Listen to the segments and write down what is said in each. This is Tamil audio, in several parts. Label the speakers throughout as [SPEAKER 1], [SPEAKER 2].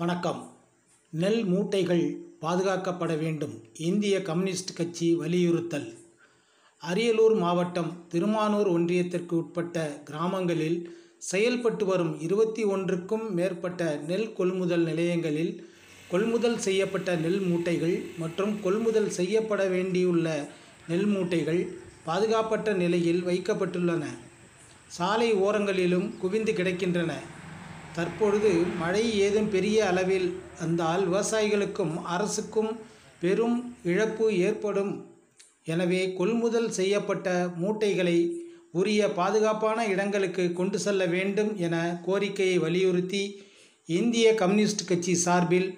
[SPEAKER 1] வணக்கம் நெல் மூட்டைகள் பாதுகாக்கப்பட வேண்டும் இந்திய கம்யூனிஸ்ட் கட்சி வலியுறுத்தல் அரியலூர் மாவட்டம் திருமானூர் ஒன்றியத்திற்கு உட்பட்ட கிராமங்களில் செயல்பட்டு வரும் இருபத்தி ஒன்றுக்கும் மேற்பட்ட நெல் கொள்முதல் நிலையங்களில் கொள்முதல் செய்யப்பட்ட நெல் மூட்டைகள் மற்றும் கொள்முதல் செய்யப்பட வேண்டியுள்ள நெல் மூட்டைகள் பாதுகாப்பற்ற நிலையில் வைக்கப்பட்டுள்ளன சாலை ஓரங்களிலும் குவிந்து கிடக்கின்றன தற்பொழுது மழை ஏதும் பெரிய அளவில் வந்தால் விவசாயிகளுக்கும் அரசுக்கும் பெரும் இழப்பு ஏற்படும் எனவே கொள்முதல் செய்யப்பட்ட மூட்டைகளை உரிய பாதுகாப்பான இடங்களுக்கு கொண்டு செல்ல வேண்டும் என கோரிக்கையை வலியுறுத்தி இந்திய கம்யூனிஸ்ட் கட்சி சார்பில்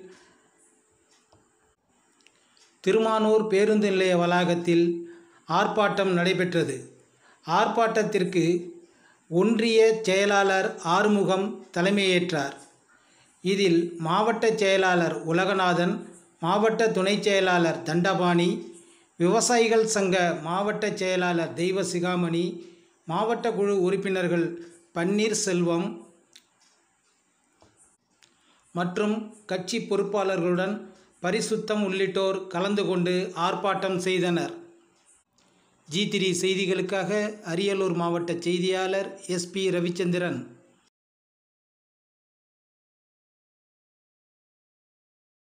[SPEAKER 1] திருமானூர் பேருந்து நிலைய வளாகத்தில் ஆர்ப்பாட்டம் நடைபெற்றது ஆர்ப்பாட்டத்திற்கு ஒன்றிய செயலாளர் ஆறுமுகம் தலைமையேற்றார் இதில் மாவட்ட செயலாளர் உலகநாதன் மாவட்ட துணைச் செயலாளர் தண்டபாணி விவசாயிகள் சங்க மாவட்ட செயலாளர் தெய்வ சிகாமணி மாவட்ட குழு உறுப்பினர்கள் பன்னீர்செல்வம் மற்றும் கட்சி பொறுப்பாளர்களுடன் பரிசுத்தம் உள்ளிட்டோர் கலந்து கொண்டு ஆர்ப்பாட்டம் செய்தனர் ஜி த்ரீ செய்திகளுக்காக அரியலூர் மாவட்ட செய்தியாளர் எஸ்பி ரவிச்சந்திரன்